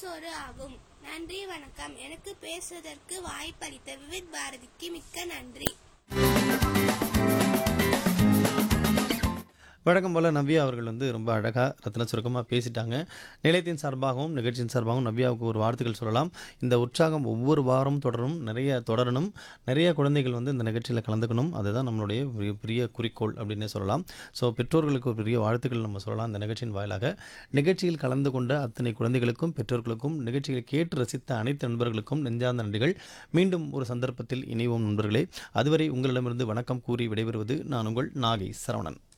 சோறு ஆகும் நன்றி வணக்கம் எனக்கு பேசுவதற்கு வாய்ப்பளித்த விவித் பாரதிக்கு மிக்க நன்றி வழக்கம் போல் நவ்யா அவர்கள் வந்து ரொம்ப அழகாக ரத்ன சுருக்கமாக பேசிட்டாங்க நிலையத்தின் சார்பாகவும் நிகழ்ச்சியின் சார்பாகவும் நவ்யாவுக்கு ஒரு வார்த்தைகள் சொல்லலாம் இந்த உற்சாகம் ஒவ்வொரு வாரமும் தொடரும் நிறைய தொடரணும் நிறைய குழந்தைகள் வந்து இந்த நிகழ்ச்சியில் கலந்துக்கணும் அதுதான் நம்மளுடைய பெரிய பெரிய குறிக்கோள் அப்படின்னே சொல்லலாம் ஸோ பெற்றோர்களுக்கு ஒரு பெரிய வாழ்த்துக்கள் நம்ம சொல்லலாம் இந்த நிகழ்ச்சியின் வாயிலாக நிகழ்ச்சியில் கலந்து கொண்ட அத்தனை குழந்தைகளுக்கும் பெற்றோர்களுக்கும் நிகழ்ச்சிகளை கேட்டு ரசித்த அனைத்து நண்பர்களுக்கும் நெஞ்சார்ந்த நன்றிகள் மீண்டும் ஒரு சந்தர்ப்பத்தில் இணைவோம் நண்பர்களே அதுவரை உங்களிடமிருந்து வணக்கம் கூறி விடைபெறுவது நான் உங்கள் நாகை சரவணன்